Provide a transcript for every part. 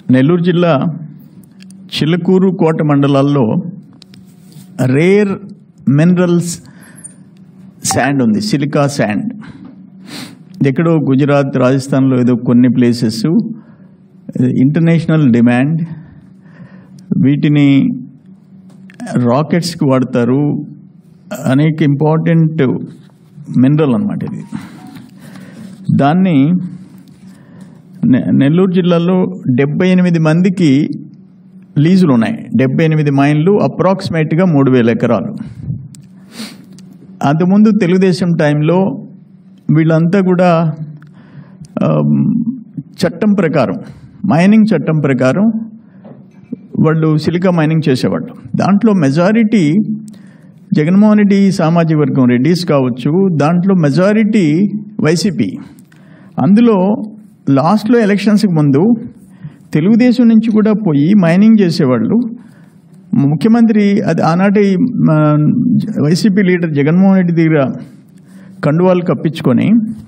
నెల్లూరు జిల్లా చిలుకూరు కోట మండలాల్లో rare minerals sand ఉంది సిలికా శాండ్ ఇది ఎక్కడో గుజరాత్ రాజస్థాన్లో ఏదో కొన్ని ప్లేసెస్ ఇంటర్నేషనల్ డిమాండ్ వీటిని రాకెట్స్కి వాడతారు అనేక ఇంపార్టెంట్ మినరల్ అన్నమాట ఇది దాన్ని నె- నెల్లూరు జిల్లాలో డెబ్బై ఎనిమిది మందికి లీజులు ఉన్నాయి డెబ్బై ఎనిమిది మైన్లు అప్రాక్సిమేట్గా మూడు వేల ఎకరాలు అంతకుముందు తెలుగుదేశం టైంలో వీళ్ళంతా కూడా ఆమ్, చట్టం ప్రకారం మైనింగ్ చట్టం ప్రకారం వాళ్ళు సిలికా మైనింగ్ చేసేవాళ్ళు దాంట్లో మెజారిటీ జగన్మోహన్ రెడ్డి సామాజిక వర్గం రెడ్డిస్ కావచ్చు దాంట్లో మెజారిటీ వైసీపీ అందులో లాస్ట్లో ఎలక్షన్స్కి ముందు తెలుగుదేశం నుంచి కూడా పోయి మైనింగ్ చేసేవాళ్ళు ముఖ్యమంత్రి అది ఆనాటి మా, వైసీపీ లీడర్ జగన్మోహన్ రెడ్డి దగ్గర కండువాలు కప్పించుకొని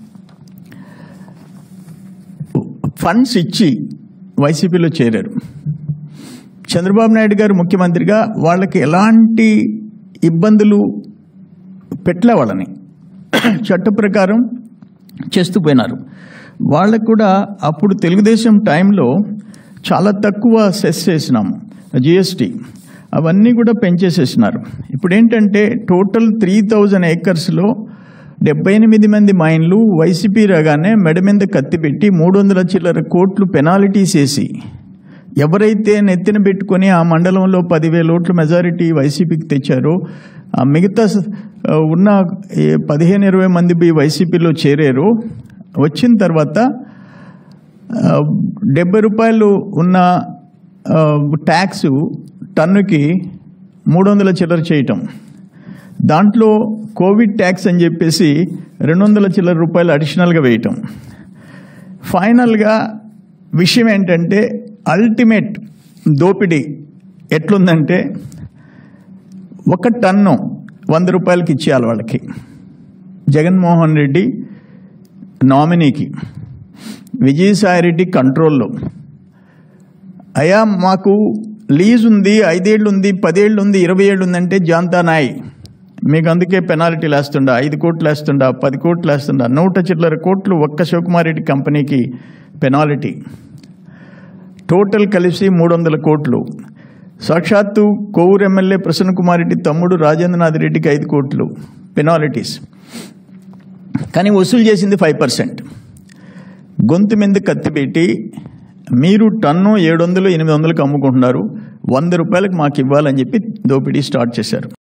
ఫండ్స్ ఇచ్చి వైసీపీలో చేరారు చంద్రబాబు నాయుడు గారు ముఖ్యమంత్రిగా వాళ్ళకి ఎలాంటి ఇబ్బందులు పెట్టలే వాళ్ళని చట్ట ప్రకారం చేస్తూ పోయినారు వాళ్ళకు కూడా అప్పుడు తెలుగుదేశం టైంలో చాలా తక్కువ సెస్ చేసినాము జిఎస్టీ అవన్నీ కూడా పెంచేసేసినారు ఇప్పుడు ఏంటంటే టోటల్ త్రీ థౌజండ్ ఏకర్స్లో డెబ్బై ఎనిమిది మంది మైన్లు వైసీపీ రాగానే మెడ మీద కత్తి పెట్టి మూడు వందల చిల్లర కోట్లు పెనాల్టీస్ వేసి ఎవరైతే నెత్తిన పెట్టుకొని ఆ మండలంలో పదివేల ఓట్ల మెజారిటీ వైసీపీకి తెచ్చారో ఆ మిగతా స- ఉన్న ఏ పదిహేను ఇరవై మంది బి వైసీపీలో చేరారో వచ్చిన తర్వాత ఆ, డెబ్బై రూపాయలు ఉన్న ఆ, ట్యాక్స్ టన్నుకి మూడు వందల చిల్లర చేయటం దాంట్లో కోవిడ్ ట్యాక్స్ అని చెప్పేసి రెండు వందల చిల్లర రూపాయలు అడిషనల్గా వేయటం ఫైనల్గా విషయం ఏంటంటే అల్టిమేట్ దోపిడీ ఎట్లుందంటే ఒక టన్ను వంద రూపాయలకి ఇచ్చేయాలి వాళ్ళకి జగన్మోహన్ రెడ్డి నామినీకి విజయసాయిరెడ్డి కంట్రోల్లో అయ్యా మాకు లీజ్ ఉంది ఐదేళ్ళు ఉంది పదేళ్ళు ఉంది ఇరవై ఏళ్ళు ఉందంటే జాంతా నాయ్ మీకు అందుకే పెనాల్టీలు వేస్తుండా ఐదు కోట్లు వేస్తుండా పది కోట్లు వేస్తుండా నూట చిల్లర కోట్లు ఒక్క శివకుమార్ రెడ్డి కంపెనీకి పెనాల్టీ టోటల్ కలిసి మూడు వందల కోట్లు సాక్షాత్తు కోవూరు ఎమ్మెల్యే ప్రసన్న కుమార్ రెడ్డి తమ్ముడు రాజేంద్రనాథ్ రెడ్డికి ఐదు కోట్లు పెనాలిటీస్ కానీ వసూలు చేసింది ఫైవ్ పర్సెంట్ గొంతు మీద కత్తి పెట్టి మీరు టన్ను ఏడు వందలు ఎనిమిది వందలకు అమ్ముకుంటున్నారు వంద రూపాయలకు మాకు ఇవ్వాలని చెప్పి దోపిడీ స్టార్ట్ చేశారు